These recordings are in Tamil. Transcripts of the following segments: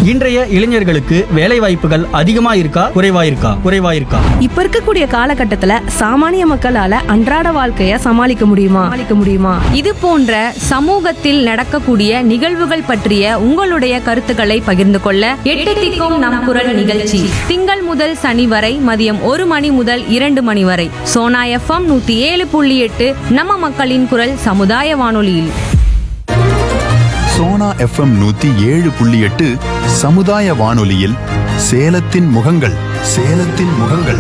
இன்றைய இளைஞர்களுக்கு வேலை வாய்ப்புகள் அதிகமா இருக்கா குறைவா இருக்கா குறைவா இருக்கா இப்ப இருக்கக்கூடிய காலகட்டத்துல சாமானிய மக்களால அன்றாட வாழ்க்கைய சமாளிக்க முடியுமா சமாளிக்க முடியுமா இது போன்ற சமூகத்தில் நடக்கக்கூடிய நிகழ்வுகள் பற்றிய உங்களுடைய கருத்துக்களை பகிர்ந்து கொள்ள எட்டு திக்கும் நம் குரல் நிகழ்ச்சி திங்கள் முதல் சனி வரை மதியம் ஒரு மணி முதல் இரண்டு மணி வரை சோனா எஃப்எம் நூத்தி ஏழு புள்ளி எட்டு நம்ம மக்களின் குரல் சமுதாய வானொலியில் சோனா எஃப்எம் நூத்தி ஏழு புள்ளி எட்டு சமுதாய வானொலியில் சேலத்தின் முகங்கள் சேலத்தின் முகங்கள்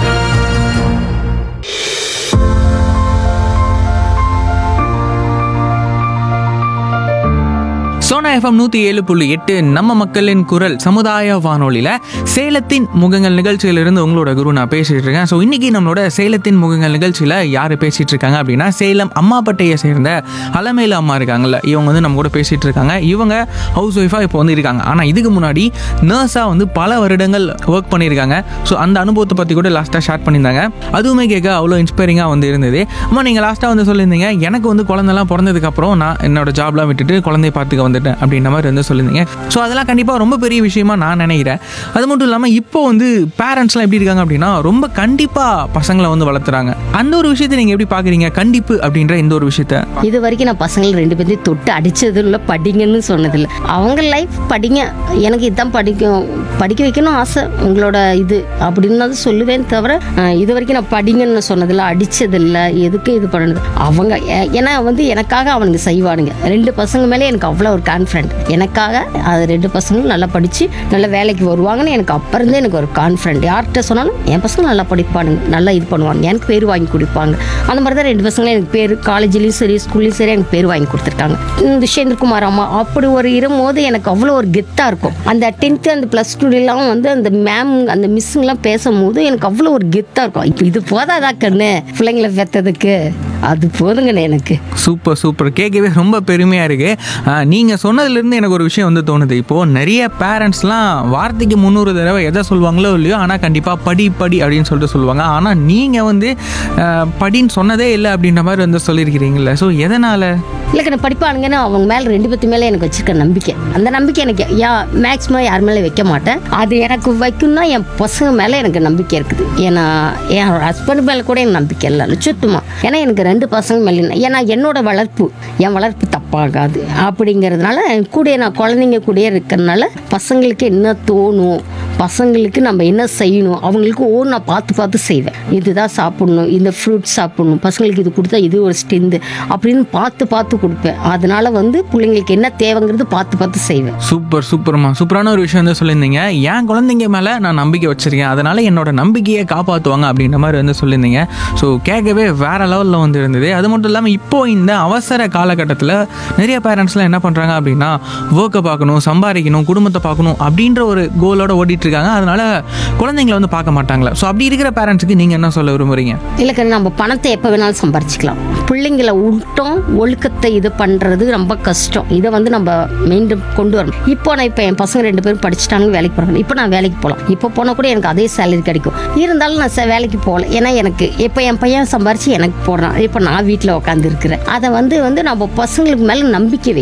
சோனா எஃப்எம் நூற்றி ஏழு புள்ளி எட்டு நம்ம மக்களின் குரல் சமுதாய வானொலியில் சேலத்தின் முகங்கள் நிகழ்ச்சியிலிருந்து உங்களோட குரு நான் பேசிட்டு இருக்கேன் ஸோ இன்னைக்கு நம்மளோட சேலத்தின் முகங்கள் நிகழ்ச்சியில் யார் பேசிட்டு இருக்காங்க அப்படின்னா சேலம் அம்மாப்பட்டையை சேர்ந்த அலமேலு அம்மா இருக்காங்கல்ல இவங்க வந்து நம்ம கூட பேசிட்டு இருக்காங்க இவங்க ஹவுஸ் ஒய்ஃபாக இப்போ வந்து இருக்காங்க ஆனால் இதுக்கு முன்னாடி நர்ஸாக வந்து பல வருடங்கள் ஒர்க் பண்ணியிருக்காங்க ஸோ அந்த அனுபவத்தை பற்றி கூட லாஸ்ட்டாக ஷேர் பண்ணியிருந்தாங்க அதுவுமே கேட்க அவ்வளோ இன்ஸ்பைரிங்காக வந்து இருந்தது அம்மா நீங்கள் லாஸ்ட்டாக வந்து சொல்லியிருந்தீங்க எனக்கு வந்து குழந்தைலாம் பிறந்ததுக்கப்புறம் நான் என்னோட ஜாப்லாம் விட்டுட்டு குழந்தைய பார்த்துக்க வந்துட்டேன் அப்படின்ற மாதிரி வந்து சொல்லியிருந்தீங்க ஸோ அதெல்லாம் கண்டிப்பாக ரொம்ப பெரிய விஷயமா நான் நினைக்கிறேன் அது மட்டும் இல்லாமல் இப்போ வந்து பேரண்ட்ஸ்லாம் எப்படி இருக்காங்க அப்படின்னா ரொம்ப கண்டிப்பாக பசங்களை வந்து வளர்த்துறாங்க அந்த ஒரு விஷயத்தை நீங்கள் எப்படி பார்க்குறீங்க கண்டிப்பு அப்படின்ற இந்த ஒரு விஷயத்த இது வரைக்கும் நான் பசங்களை ரெண்டு பேர்த்தையும் தொட்டு அடிச்சதும் இல்லை படிங்கன்னு சொன்னதில்லை அவங்க லைஃப் படிங்க எனக்கு இதான் படிக்கும் படிக்க வைக்கணும் ஆசை உங்களோட இது அப்படின்னு தான் சொல்லுவேன் தவிர அஹ், இது வரைக்கும் நான் படிங்கன்னு சொன்னதில்லை அடிச்சதில்லை எதுக்கு இது பண்ணது அவங்க ஏ- ஏன்னா வந்து எனக்காக அவனுங்க செய்வானுங்க ரெண்டு பசங்க மேலே எனக்கு அவ்வளோ ஒரு கான்ஃபிடென்ட் எனக்காக அது ரெண்டு பசங்களும் நல்லா படித்து நல்ல வேலைக்கு வருவாங்கன்னு எனக்கு அப்போ இருந்தே எனக்கு ஒரு கான்ஃபிடென்ட் யார்கிட்ட சொன்னாலும் என் பசங்க நல்லா படிப்பானுங்க நல்லா இது பண்ணுவாங்க எனக்கு பேர் வாங்கி கொடுப்பாங்க அந்த மாதிரி தான் ரெண்டு பசங்களும் எனக்கு பேர் காலேஜ்லேயும் சரி ஸ்கூல்லையும் சரி எனக்கு பேர் வாங்கி கொடுத்துருக்காங்க இந்த சேந்திரகுமார் அம்மா அப்படி ஒரு இருக்கும்போது எனக்கு அவ்வளோ ஒரு கெத்தாக இருக்கும் அந்த டென்த்து அந்த ப்ளஸ் டூலாம் வந்து அந்த மேம் அந்த மிஸ்ஸுங்கெலாம் பேசும்போது எனக்கு அவ்வளோ ஒரு கெத்தாக இருக்கும் இப்போ இது போதாதா கண்ணு பிள்ளைங்களை பெற்றதுக்கு அது போதுங்கண்ணே எனக்கு சூப்பர் சூப்பர் கேட்கவே ரொம்ப பெருமையாக இருக்குது நீங்கள் சொன்னதுலேருந்து எனக்கு ஒரு விஷயம் வந்து தோணுது இப்போது நிறைய பேரண்ட்ஸ்லாம் வார்த்தைக்கு முந்நூறு தடவை எதை சொல்லுவாங்களோ இல்லையோ ஆனால் கண்டிப்பாக படி படி அப்படின்னு சொல்லிட்டு சொல்லுவாங்க ஆனால் நீங்கள் வந்து ஆஹ், படின்னு சொன்னதே இல்லை அப்படின்ற மாதிரி வந்து சொல்லியிருக்கிறீங்களே ஸோ எதனால் இல்லைக்கண்ணே படிப்பானுங்கன்னு அவங்க மேலே ரெண்டு பேத்து மேலே எனக்கு வச்சிருக்க நம்பிக்கை அந்த நம்பிக்கை எனக்கு யா மேக்ஸிமம் யார் மேலே வைக்க மாட்டேன் அது எனக்கு வைக்கணும்னா என் பசங்க மேலே எனக்கு நம்பிக்கை இருக்குது ஏன்னா என் ஹஸ்பண்ட் மேலே கூட எனக்கு நம்பிக்கை இல்லை சுத்தமாக ஏன்னா எனக்கு ரெண்டு பசங்க மேலே இல்லை. ஏன்னா என்னோட வளர்ப்பு என் வளர்ப்பு தப்பாகாது அப்படிங்கிறதுனால என் கூட நான் குழந்தைங்க கூடயே இருக்கிறதுனால பசங்களுக்கு என்ன தோணும் பசங்களுக்கு நம்ம என்ன செய்யணும் அவங்களுக்கு ஓ நான் பார்த்து பார்த்து செய்வேன் இதுதான் சாப்பிடணும் இந்த ஃப்ரூட்ஸ் சாப்பிடணும் பசங்களுக்கு இது கொடுத்தா இது ஒரு ஸ்ட்ரென்த்து அப்படின்னு பார்த்து பார்த்து கொடுப்பேன் அதனால வந்து பிள்ளைங்களுக்கு என்ன தேவைங்கிறது பார்த்து பார்த்து செய்வேன் சூப்பர் சூப்பர்மா சூப்பரான ஒரு விஷயம் வந்து சொல்லியிருந்தீங்க என் குழந்தைங்க மேலே நான் நம்பிக்கை வச்சிருக்கேன் அதனால என்னோட நம்பிக்கையை காப்பாற்றுவாங்க அப்படின்ற மாதிரி வந்து சொல்லியிருந்தீங்க ஸோ கேட்கவே வேற லெவலில் வந்து இருந்தது அது மட்டும் இல்லாமல் இப்போ இந்த அவசர காலகட்டத்தில் நிறைய பேரண்ட்ஸ்லாம் என்ன பண்ணுறாங்க அப்படின்னா ஒர்க்கை பார்க்கணும் சம்பாதிக்கணும் குடும்பத்தை பார்க்கணும் அப்படின்ற ஒரு கோலோட ஓடிட்டு இருக்காங்க அதனால குழந்தைங்களை வந்து பார்க்க மாட்டாங்களா ஸோ அப்படி இருக்கிற பேரண்ட்ஸுக்கு நீங்கள் என்ன சொல்ல விரும்புறீங்க இல்லைக்கா நம்ம பணத்தை எப்போ வேணாலும் சம்பாரிச்சிக்கலாம் பிள்ளைங்களை விட்டோம் ஒழுக்கத்தை இது பண்ணுறது ரொம்ப கஷ்டம் இதை வந்து நம்ம மீண்டும் கொண்டு வரணும் இப்போ நான் இப்போ என் பசங்க ரெண்டு பேரும் படிச்சுட்டாங்க வேலைக்கு போகிறாங்க இப்போ நான் வேலைக்கு போகலாம் இப்போ போனால் கூட எனக்கு அதே சேலரி கிடைக்கும் இருந்தாலும் நான் ச- வேலைக்கு போகல ஏன்னா எனக்கு இப்போ என் பையன் சம்பாரிச்சு எனக்கு போடுறான் இப்போ நான் வீட்டில் உட்காந்து இருக்கிறேன் அதை வந்து வந்து நம்ம பசங்களுக்கு மேலே நம்பிக்கை வை